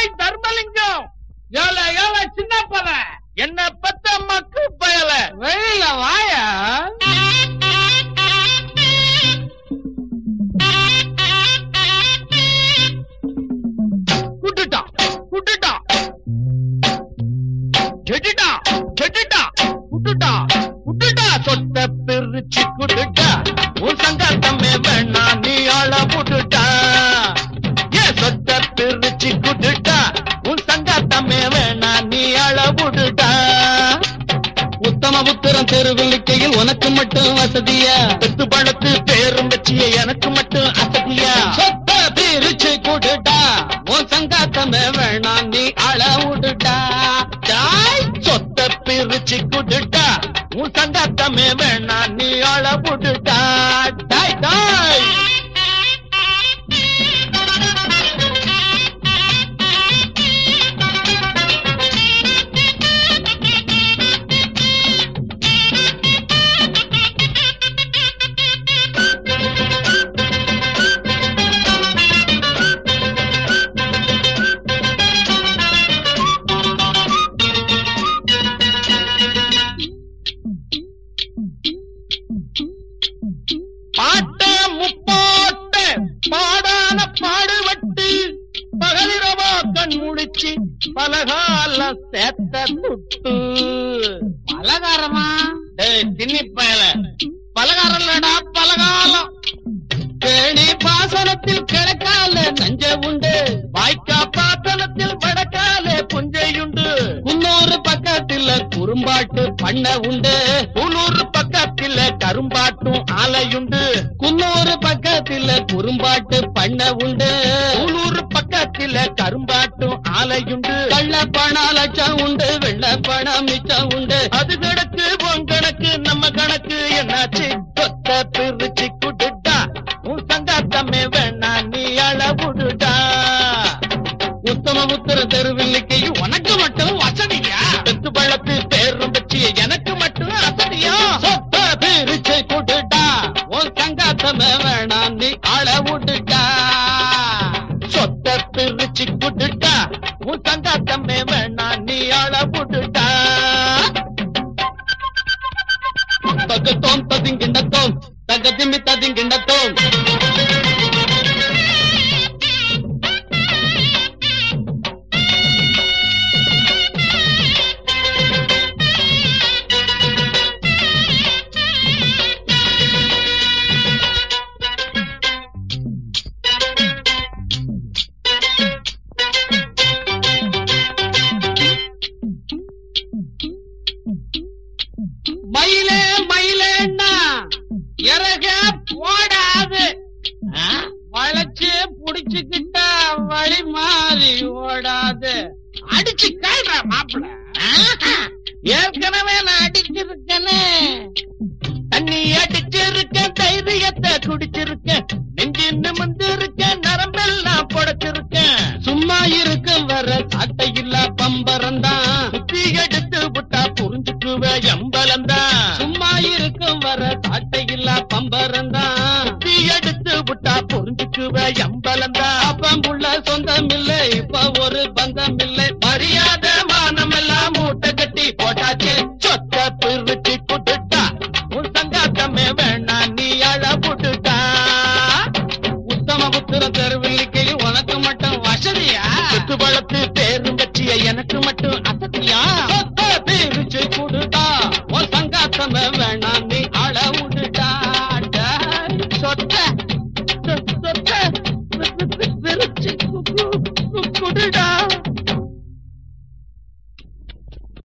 டேய் தர்மலிங்கம் ஏல ஏல சின்ன பல என்ன பத்த மக்கு பயல வெளியில வாயா குட்டுட்டா குட்டுட்டா கெட்டுட்டா கெட்டுட்டா குட்டுட்டா குட்டுட்டா சொத்த பிரிச்சு குட்டுட்டா உன் சங்காத்தமே வேணா நீ ஆள புட்டுட்டா ஏ சொத்த பிரிச்சு குட்டுட்டா உன் சங்காத்தமே வேணா நீ ஆள புட்டுட்டா உத்தம புத்திரம் தெருவில்லிக்கையில் உனக்கு மட்டும் வசதியா பெத்து பழத்து பேரும் வச்சிய எனக்கு மட்டும் அசதியா சொத்த பிரிச்சு கூட்டுட்டா உன் சங்காத்தமே வேணாம் நீ அள விட்டுட்டா டாய் சொத்த பிரிச்சு குட்டுட்டா உன் சங்காத்தமே வேணா நீ ஆள புட்டுட்டா டாய் டாய் பாட்ட முப்பாட்ட பாடான பாடுபட்டு பகலிரவா கண் முழிச்சு பலகால சேத்த துட்டு பலகாரமா டேய் தின்னி பயல பலகாரம் இல்லடா பலகாலம் கேணி பாசனத்தில் கிழக்கால நஞ்ச உண்டு வாய்க்கா பாத்தனத்தில் வடக்காலே புஞ்சையுண்டு முன்னூறு பக்கத்துல குறும்பாட்டு பண்ண உண்டு உள்ளூர் பக்கத்தில் கரும்பாட்டும் ஆலையுண்டு குன்னூறு பக்கத்துல குறும்பாட்டு பண்ண உண்டு உள்ளூர் பக்கத்தில் கரும்பாட்டும் ஆலையுண்டு கள்ள பணம் லட்சம் உண்டு வெள்ள பணம் மிச்சம் உண்டு அது கணக்கு உன் கணக்கு நம்ம கணக்கு என்னாச்சு சொத்த பிரிச்சு குடுட்டா உன் சங்காத்தமே வேணா நீ அளவுடுடா உத்தம புத்திர தெருவில்லிக்கையில் உனக்கு மட்டும் வசதியா பெத்து பழத்து பேரும் வச்சு எனக்கு மட்டும் அசதியா சொத்த பிரிச்சு கூட்டுட்டா உன் சங்காத்தமே வேணாம் நீ அள விட்டுட்டா சொத்த பிரிச்சு குடுட்டா உன் சங்காத்தமே வேணா நீ அளவுடுடா தகத்தோம் ததிங்கிண்டத்தோம் தகதிமி ததிங்கிண்டத்தோம் மயிலே மயிலேன்னா இறக போடாது ஆ? வளைச்சு புடிச்சுக்கிட்டா வழி மாறி ஓடாது அடிச்சு காய்டா மாப்பிள ஆஹா. ஏற்கனவே நான் அடிச்சிருக்கேனே தண்ணி அடிச்சிருக்கேன் தைரியத்தை குடிச்சிருக்கேன் நெஞ்சு நிமிந்து இருக்கேன் நரம்பெல்லாம் புடைச்சிருக்கேன் சும்மா இருக்கும் வர சாட்டை இல்ல பம்பரம்தான் சுத்தி எடுத்து விட்டா புரிஞ்சுக்குவ எம்பலம்தான் சும்மா இருக்கும் வர சாட்டை இல்ல பம்பரம்தான் சுத்தி எடுத்து விட்டா புரிஞ்சுக்குவ எம்பலம்தான் அப்பம்புள்ள சொந்தம் இல்லை இப்ப ஒரு பந்தம் இல்லை மரியாதை மானம் எல்லாம் மூட்டை கட்டி போட்டாச்சு சொத்த பிரிச்சு குட்டுட்டா உன் சங்காத்தமே வேணா நீ அழ புட்டுட்டா உத்தம புத்திர தெருவில்லிக்கையில் உனக்கு மட்டும் வசதியா சுத்து வளர்த்து பேரும் வச்சிய எனக்கு மட்டும் அசதியா சொத்த பிரிச்சு கொடுத்தா உன் சங்காத்தமே வேணாம் நீ அள விட்டுட்டா சொத்த சொத்த பிரிச்சு குடுடா